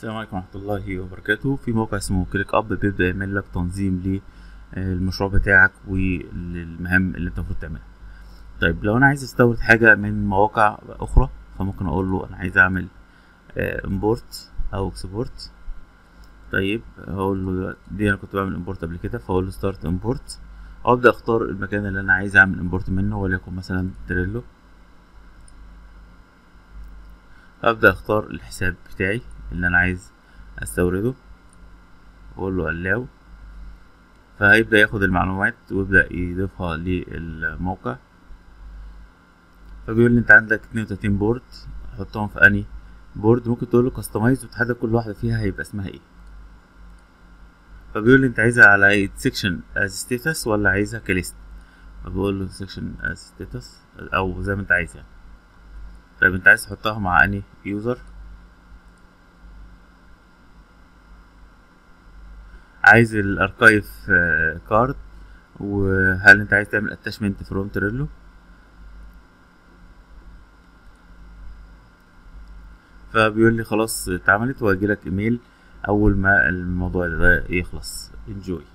السلام عليكم ورحمة الله وبركاته في موقع اسمه كليك اب بيبدأ يعمل لك تنظيم للمشروع بتاعك وللمهام اللي انت المفروض تعملها طيب لو انا عايز استورد حاجة من مواقع اخرى فممكن اقول له انا عايز اعمل امبورت او اكسبورت طيب هقول له دلوقتي- دي انا كنت بعمل امبورت قبل كده فاقول له ستارت امبورت وابدا اختار المكان اللي انا عايز اعمل امبورت منه وليكن مثلا تريلو ابدا اختار الحساب بتاعي اللي انا عايز استورده واقول له allow فهيبدا ياخد المعلومات ويبدا يضيفها للموقع فبيقول لي انت عندك 32 بورد حطهم في اني بورد ممكن تقول له كاستمايز وتحدد كل واحده فيها هيبقى اسمها ايه فبيقول لي انت عايزها على ايه سيكشن از ستاتس ولا عايزها كليست فبقول له سيكشن از ستاتس او زي ما انت عايز يعني طيب انت عايز تحطها مع اني يوزر عايز الاركايف كارد وهل انت عايز تعمل اتاشمنت فروم تريلو فبيقول لي خلاص اتعملت وهيجيلك ايميل اول ما الموضوع ده يخلص انجوي